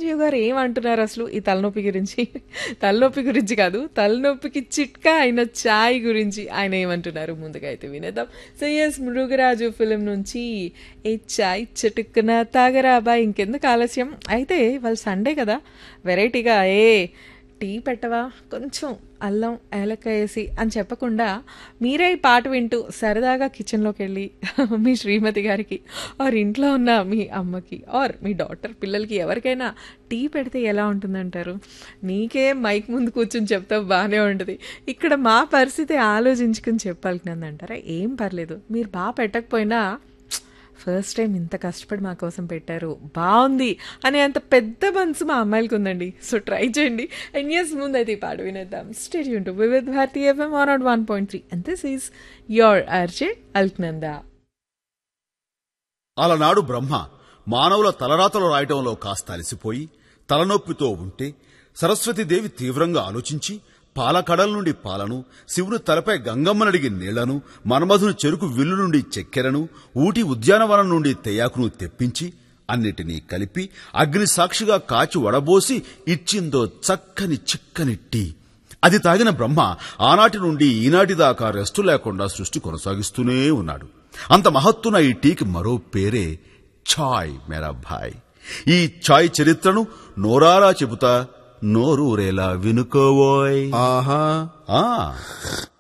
చిరంజీవి గారు ఏమంటున్నారు అసలు ఈ తలనొప్పి గురించి తలనొప్పి గురించి కాదు తలనొప్పికి చిట్కా అయిన చాయ్ గురించి ఆయన ఏమంటున్నారు ముందుగా అయితే వినేద్దాం సో ఎస్ మృగరాజు ఫిలిం నుంచి ఏ చాయ్ చటుక్కున తాగరా అబ్బాయి ఇంకెందుకు ఆలస్యం అయితే వాళ్ళు సండే కదా వెరైటీగా ఏ టీ పెట్టవా కొంచెం అల్లం ఏలక్కాయ వేసి అని చెప్పకుండా మీరే ఈ పాట వింటూ సరదాగా కిచెన్లోకి వెళ్ళి మీ శ్రీమతి గారికి ఆర్ ఇంట్లో ఉన్న మీ అమ్మకి ఆర్ మీ డాటర్ పిల్లలకి ఎవరికైనా టీ పెడితే ఎలా ఉంటుందంటారు నీకే మైక్ ముందు కూర్చొని చెప్తావు బాగానే ఉంటుంది ఇక్కడ మా పరిస్థితి ఆలోచించుకుని చెప్పాల్సిందంటారా ఏం పర్లేదు మీరు బాగా పెట్టకపోయినా ఫస్ట్ టైం ఇంత కష్టపడి మా కోసం పెట్టారు బాగుంది అనే అంత పెద్ద మనసు మా అమ్మాయిలకి ఉందండి సో ట్రై చేయండి అండ్ ఎస్ ముందు అయితే ఈ పాట వినేద్దాం stay tuned to Vividh Bharati FM one naught one point three and this is your RJ Alaknanda అలనాడు బ్రహ్మ మానవుల తలరాతలు రాయటంలో కాస్త అలసిపోయి తలనొప్పితో ఉంటే సరస్వతీదేవి తీవ్రంగా ఆలోచించి పాలకడల నుండి పాలను శివుని తలపై గంగమ్మనడిగి నీళ్లను మన్మధుని చెరుకు విల్లు నుండి చక్కెరను ఊటి ఉద్యానవనం నుండి తెయాకును తెప్పించి అన్నిటినీ కలిపి అగ్ని సాక్షిగా కాచి వడబోసి ఇచ్చిందో చక్కని చిక్కని టీ అది తాగిన బ్రహ్మ ఆనాటి నుండి ఈనాటి దాకా రెస్టు లేకుండా సృష్టి కొనసాగిస్తూనే ఉన్నాడు అంత మహత్తున ఈ టీకి మరో పేరే ఛాయ్ మేరా భాయ్ ఈ ఛాయ్ చరిత్రను నోరారా చెబుతా నోరూరేలా వినుకోవోయ్ ఆహా ఆ